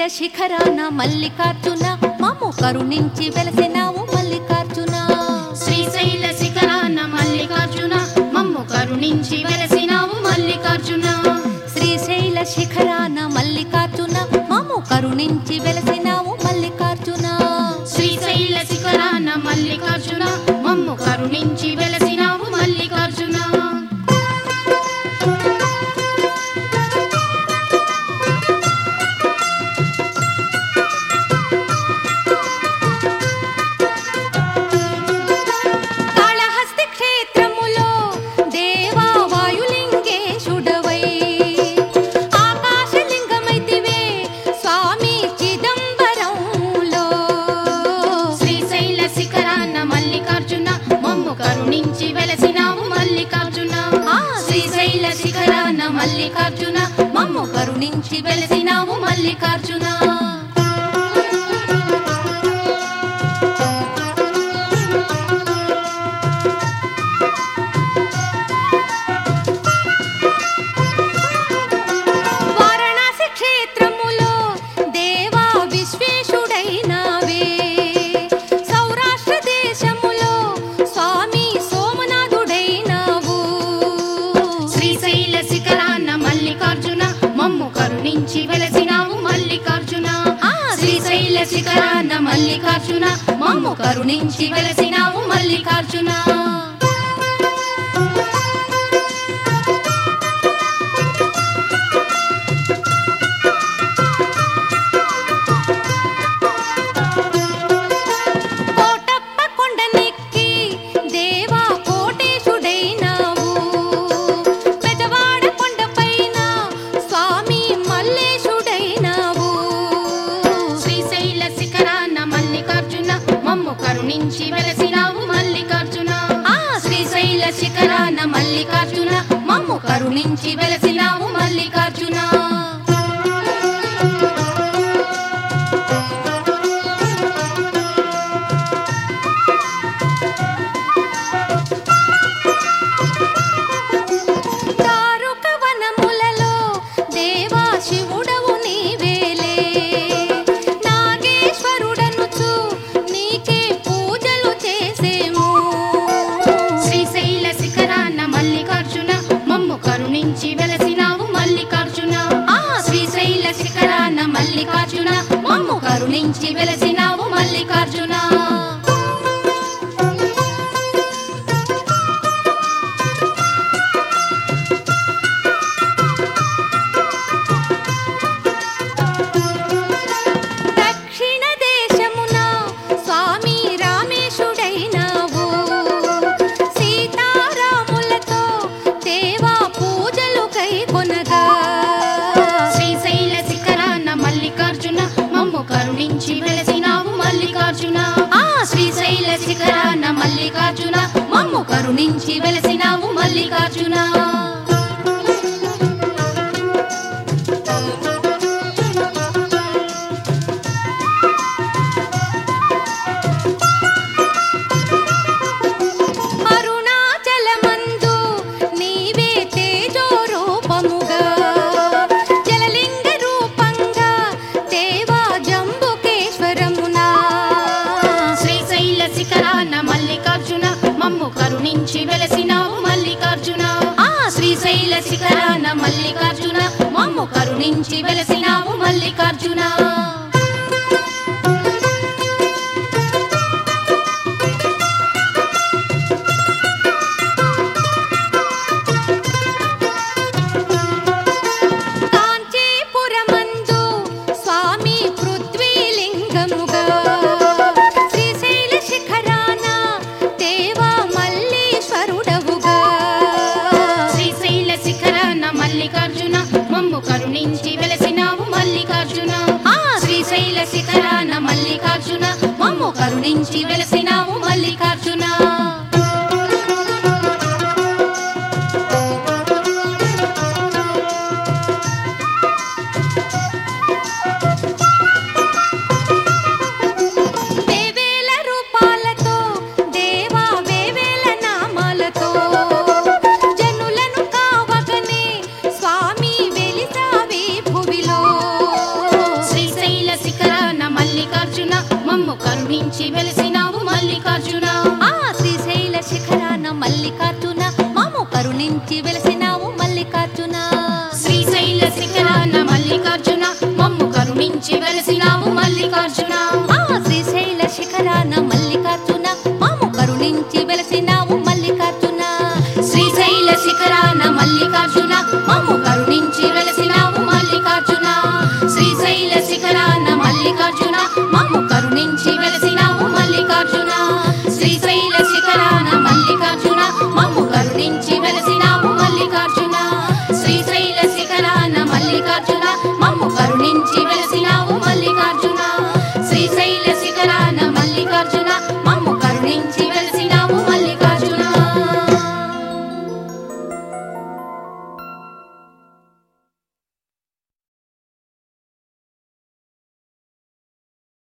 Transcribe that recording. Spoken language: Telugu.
శిఖరాన మల్లికార్జున మమ్ము కరుణించి వెలసినావు మల్లికార్జున శ్రీశైల శిఖరాన మల్లికార్జున మమ్ము కరుణించి వెలసినావు మల్లికార్జున శ్రీశైల శిఖరాన మల్లికార్జున మమ్ము కరుణించి వెలసినావు మల్లికార్జున శ్రీశైల శిఖరాన మల్లికార్జున మమ్ము కరుణించి వెలసినావు మల్లికార్జున కాళహస్తి క్షేత్రములో దేవా వాయులింగేశుడవై ఆకాశలింగమైతివే స్వామి చిదంబరంలో శ్రీశైల శిఖరాన మల్లికార్జున మమ్ము కరుణించి వెలసినావు మల్లికార్జున ఆ శ్రీశైల శిఖరాన మల్లికార్జున మమ్ము కరుణించి వెలసినావు మల్లికార్జున వారణాసి క్షేత్రములో దేవా విశ్వేశుడైనావే సౌరాష్ట్ర దేశములో స్వామి సోమనాథుడైనావు శ్రీశైల శిఖరాన మల్లికార్జున మమ్ము కరుణించి వెలసినావు మల్లికార్జున ఆ శ్రీశైల శిఖరాన మల్లికార్జున మమ్ము కరుణించి వెలసినావు మల్లికార్జున కోటప్ప కొండనెక్కి దేవా కోటేశుడైనావు పెదవాడ కొండపైన స్వామి మల్లేశుడైనావు శ్రీశైల శిఖరాన మల్లికార్జున మమ్ము కరుణించి వెలసినావు మల్లికార్జున ఆ శ్రీశైల శిఖరాన మల్లికార్జున మమ్ము కరుణించి వెలసినావు మల్లికార్జున దారుక వనములలో దేవా శివుడవు నీవేలే నాగేశ్వరుడనుచు నీకే పూజలు చేసేము శ్రీశైల శిఖరాన మల్లికార్జున మమ్ము కరుణించి వెలసినావు మల్లికార్జున ఆ శ్రీశైల శిఖరాన మల్లికార్జున మమ్ము కరుణించి వెలసినావు మల్లికార్జున దక్షిణ దేశమున స్వామి రామేశుడైనావు సీతారాములతో దేవా పూజలు కైకొనగా శ్రీశైల శిఖరాన మల్లికార్జున మమ్ము కరుణించి వెలసినావు మల్లికార్జున ఆ శ్రీశైల శిఖరాన మల్లికార్జున మమ్ము కరుణించి వెలసినావు మల్లికార్జున అరుణాచలమందు నీవే తేజో రూపముగా జలలింగ రూపంగా దేవా జంబుకేశ్వరమునా శ్రీశైల శిఖరాన మల్లికార్జున మమ్ము కరుణించి వెలసినావు మల్లికార్జున ఆ శ్రీశైల శిఖరాన మల్లికార్జున మమ్ము కరుణించి వెలసినావు మల్లికార్జున కాంచీపురమందు స్వామి పృథ్వీలింగముగా శ్రీశైల శిఖరాన దేవా మల్లీశ్వరుడవుగా శ్రీశైల శిఖరాన మల్లికార్జున మమ్ము కరుణించి వెలసినావు మల్లికార్జున ఆ శ్రీశైల శిఖరాన మల్లికార్జున మమ్ము కరుణించి వెలసినావు మల్లికార్జున వేవేల రూపాలతో దేవా వేవేల నామాలతో జనులను కావగనే స్వామి వెలిసావే భువిలో శ్రీశైల కరుణించి వెలసినావు మల్లికార్జున ఆ శ్రీశైల శిఖరాన మల్లికార్జున మాము కరుణించి వెలసినావు మల్లికార్జున శ్రీశైల శిఖరాన మల్లికార్జున మమ్ము కరుణించి వెలసినావు మల్లికార్జున